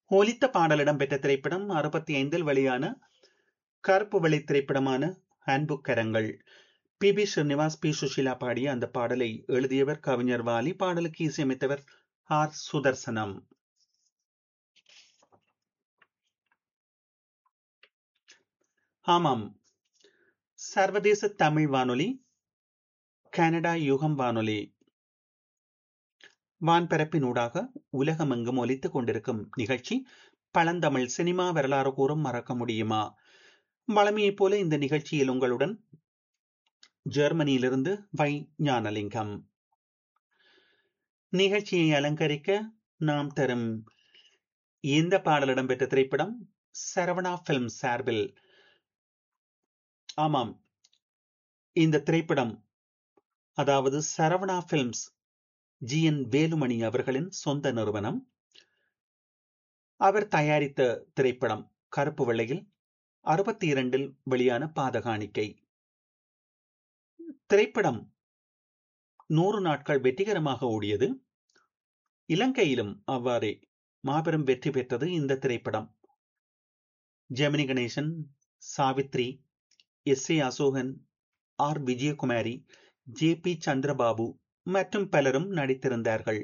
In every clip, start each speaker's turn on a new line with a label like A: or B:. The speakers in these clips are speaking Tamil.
A: ஒலித்த பாடல் இடம்பெற்ற திரைப்படம் அறுபத்தி ஐந்தில் வெளியான கருப்பு வெள்ளை திரைப்படமான Anbu Karangal P B Srinivas P Susheela பாடிய அந்த பாடலை எழுதியவர் கவிஞர் வாலி பாடலுக்கு இசையமைத்தவர் ஆர் சுதர்சனம் ஆமாம் சர்வதேச தமிழ் வானொலி கனடா யுகம் வானொலி வான்பரப்பினூடாக உலகமெங்கும் ஒலித்துக் கொண்டிருக்கும் நிகழ்ச்சி பழந்தமிழ் சினிமா வரலாறு கூறும் மறக்க முடியுமா வளமையைப் போல இந்த நிகழ்ச்சியில் உங்களுடன் ஜெர்மனியிலிருந்து வை ஞானலிங்கம் நிகழ்ச்சியை அலங்கரிக்க நாம் தரும் இந்த பாடல் இடம்பெற்ற திரைப்படம் சரவணா பிலிம் சார்பில் ஆமாம் இந்த திரைப்படம் அதாவது Saravana films G N Velumani அவர்களின் சொந்த நிறுவனம் அவர் தயாரித்த திரைப்படம் கருப்பு வெள்ளையில் அறுபத்தி இரண்டில் வெளியான பாதகாணிக்கை திரைப்படம் நூறு நாட்கள் வெற்றிகரமாக ஓடியது இலங்கையிலும் அவ்வாறே மாபெரும் வெற்றி பெற்றது இந்த திரைப்படம் Gemini Ganesan Savitri S A Asokan R Vijayakumari J P Chandrababu மற்றும் பலரும் நடித்திருந்தார்கள்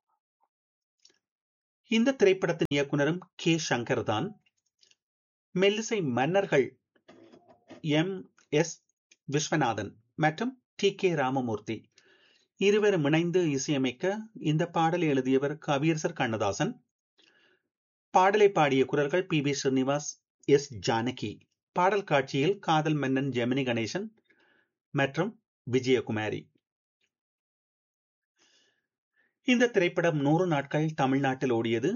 A: இந்த திரைப்படத்தின் இயக்குனரும் கே சங்கர் தான் மெல்லிசை மன்னர்கள் எம் எஸ் விஸ்வநாதன் மற்றும் டி கே ராமமூர்த்தி இருவரும் இணைந்து இசையமைக்க இந்த பாடலை எழுதியவர் கவியரசர் கண்ணதாசன் பாடலை பாடிய குரல்கள் P V Srinivas S Janaki பாடல் காட்சியில் காதல் மன்னன் ஜெமினி கணேசன் மற்றும் விஜயகுமாரி இந்த திரைப்படம் நூறு நாட்கள் தமிழ்நாட்டில் ஓடியது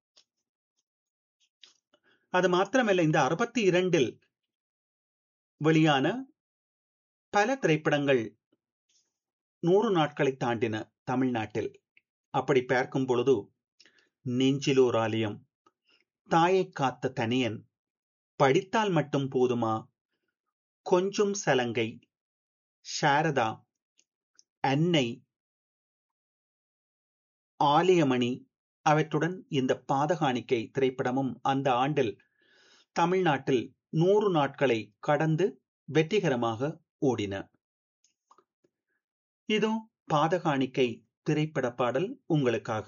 A: அது மாத்திரமல்ல இந்த அறுபத்தி இரண்டில் வெளியான பல திரைப்படங்கள் நூறு நாட்களை தாண்டின தமிழ்நாட்டில் அப்படி பார்க்கும் பொழுது நெஞ்சிலோர் ஆலயம் தாயை காத்த தனியன் படித்தால் மட்டும் போதுமா கொஞ்சம் சலங்கை சாரதா அன்னை ஆலயமணி அவற்றுடன் இந்த பாதகாணிக்கை திரைப்படமும் அந்த ஆண்டில் தமிழ்நாட்டில் நூறு நாட்களை கடந்து வெற்றிகரமாக ஓடின இதோ பாதகாணிக்கை திரைப்பட பாடல் உங்களுக்காக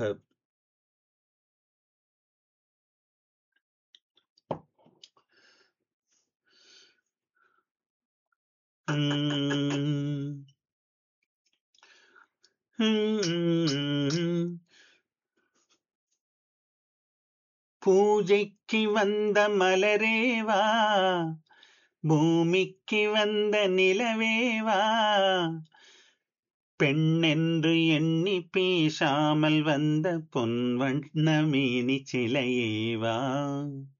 A: பூஜைக்கு வந்த மலரேவா பூமிக்கு வந்த நிலவேவா பெண்ணென்று எண்ணி பேசாமல் வந்த பொன் வண்ண மீனி சிலையேவா